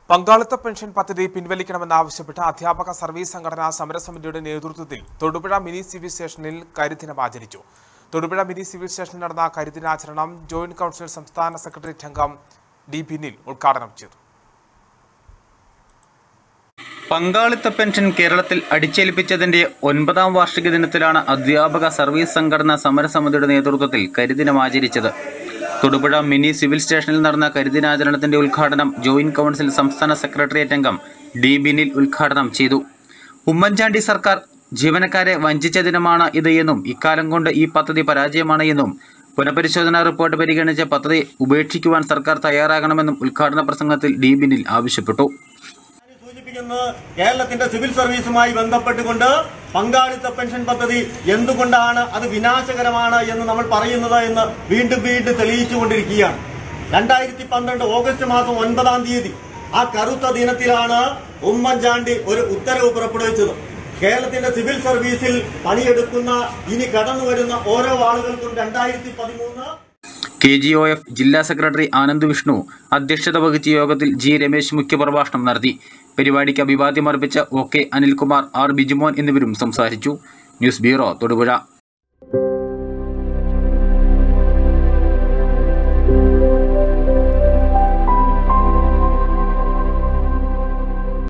പങ്കാളിത്ത പെൻഷൻ പദ്ധതി പിൻവലിക്കണമെന്നാവശ്യപ്പെട്ട് അധ്യാപക സർവീസ് സംഘടനാ സമരസമിതിയുടെ നേതൃത്വത്തിൽ തൊടുപുഴ മിനി സിവിൽ സ്റ്റേഷനിൽ കരിദിനം ആചരിച്ചു തൊടുപുഴ മിനി സിവിൽ സ്റ്റേഷനിൽ നടന്ന കരിദിനാചരണം ജോയിന്റ് കൗൺസിൽ സംസ്ഥാന സെക്രട്ടേറിയറ്റ് അംഗം ഡി ബിനിൽ ഉദ്ഘാടനം ചെയ്തു പങ്കാളിത്ത പെൻഷൻ കേരളത്തിൽ അടിച്ചേൽപ്പിച്ചതിന്റെ ഒൻപതാം വാർഷിക ദിനത്തിലാണ് അധ്യാപക സർവീസ് സംഘടനാ സമരസമിതിയുടെ നേതൃത്വത്തിൽ കരിദിനം ആചരിച്ചത് തൊടുപുഴ മിനി സിവിൽ സ്റ്റേഷനിൽ നടന്ന കരിദിനാചരണത്തിന്റെ ഉദ്ഘാടനം ജോയിന്റ് കൗൺസിൽ സംസ്ഥാന സെക്രട്ടേറിയറ്റ് അംഗം ഡി ബിനിൽ ഉദ്ഘാടനം ചെയ്തു ഉമ്മൻചാണ്ടി സർക്കാർ ജീവനക്കാരെ വഞ്ചിച്ച ദിനമാണ് ഇത് എന്നും ഇക്കാലം കൊണ്ട് ഈ പദ്ധതി പരാജയമാണ് എന്നും പുനഃപരിശോധനാ റിപ്പോർട്ട് പരിഗണിച്ച പദ്ധതി ഉപേക്ഷിക്കുവാൻ സർക്കാർ തയ്യാറാകണമെന്നും ഉദ്ഘാടന പ്രസംഗത്തിൽ ഡി ബിനിൽ ആവശ്യപ്പെട്ടു സൂചിപ്പിക്കുന്നത് കേരളത്തിന്റെ സിവിൽ സർവീസുമായി ബന്ധപ്പെട്ടുകൊണ്ട് പങ്കാളിത്ത പെൻഷൻ പദ്ധതി എന്തുകൊണ്ടാണ് അത് വിനാശകരമാണ് എന്ന് നമ്മൾ പറയുന്നത് എന്ന് വീണ്ടും വീണ്ടും തെളിയിച്ചുകൊണ്ടിരിക്കുകയാണ് രണ്ടായിരത്തി പന്ത്രണ്ട് ഓഗസ്റ്റ് മാസം ഒൻപതാം തീയതി ആ കറുത്ത ദിനത്തിലാണ് ഉമ്മൻചാണ്ടി ഒരു ഉത്തരവ് പുറപ്പെടുവിച്ചത് കേരളത്തിന്റെ സിവിൽ സർവീസിൽ പണിയെടുക്കുന്ന ഇനി കടന്നു വരുന്ന ഓരോ ആളുകൾക്കും രണ്ടായിരത്തി പതിമൂന്ന് കെ ജി ഒ എഫ് ജില്ലാ സെക്രട്ടറി ആനന്ദ് വിഷ്ണു അധ്യക്ഷത വഹിച്ച യോഗത്തിൽ ജി രമേശ് മുഖ്യപ്രഭാഷണം നടത്തി പരിപാടിക്ക് അഭിവാദ്യം അർപ്പിച്ച O K Anilkumar R Bijumon എന്നിവരും സംസാരിച്ചു ന്യൂസ് ബ്യൂറോ തൊടുപുഴ